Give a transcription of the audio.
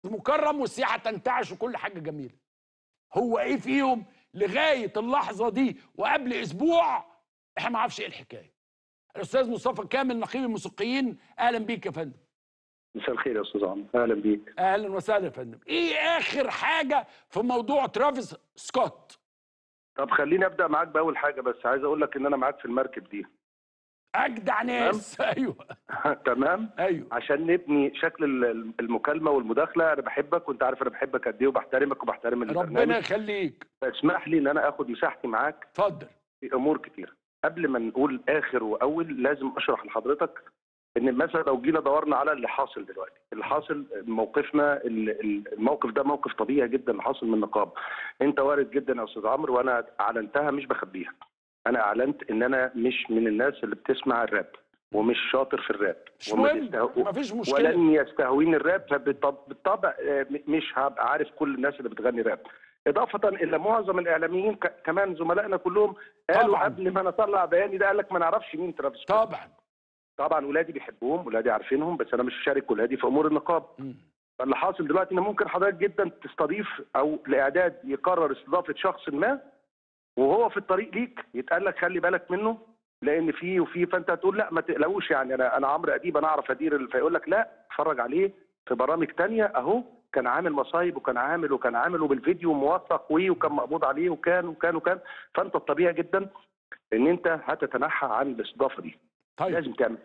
مكرم والسياحه تنتعش وكل حاجه جميله هو ايه فيهم لغايه اللحظه دي وقبل اسبوع احنا ما نعرفش ايه الحكايه الاستاذ مصطفى كامل نقيب الموسيقيين اهلا بيك يا فندم مساء الخير يا استاذ عمرو اهلا بيك اهلا وسهلا يا فندم ايه اخر حاجه في موضوع ترافيس سكوت طب خليني ابدا معاك باول حاجه بس عايز اقول لك ان انا معاك في المركب دي اجدع ناس ايوه تمام ايوه عشان نبني شكل ال- المكالمه والمداخله انا بحبك وانت عارف انا بحبك قد ايه وبحترمك وبحترم ربنا البرنامج يخليك فاسمح لي ان انا اخد مساحتي معاك اتفضل في امور كتير قبل ما نقول اخر واول لازم اشرح لحضرتك ان مثلا لو جينا دورنا على اللي حاصل دلوقتي اللي حاصل موقفنا ال- ال- الموقف ده موقف طبيعي جدا اللي حاصل من النقابه انت وارد جدا يا استاذ عمرو وانا اعلنتها مش بخبيها انا اعلنت ان انا مش من الناس اللي بتسمع الراب ومش شاطر في الراب مش وما مهم بيستهو- مفيش مشكله ولن يستهويني الراب فبالطبع آه، م- مش هبقى عارف كل الناس اللي بتغني راب اضافه الى معظم الاعلاميين ك- كمان زملائنا كلهم قالوا طبعاً. قبل ما انا اطلع بياني ده قال لك ما نعرفش مين ترافيس سكوت. طبعا طبعا ولادي بيحبوهم ولادي عارفينهم بس انا مش شارك ولادي في امور النقابه مم. فاللي حاصل دلوقتي ان ممكن حضرتك جدا تستضيف او الاعداد يقرر استضافه شخص ما وهو في الطريق ليك يتقال لك خلي بالك منه لان في وفي فانت تقول لا ما تقلقوش يعني انا انا عمرو اديب انا اعرف ادير ال- فيقول لك لا اتفرج عليه في برامج تانية اهو كان عامل مصايب وكان عامل وكان عامل وبالفيديو موثق ويه وكان مقبوض عليه وكان وكان وكان فانت الطبيعي جدا ان انت هتتنحى عن الاستضافه دي طيب لازم تعمل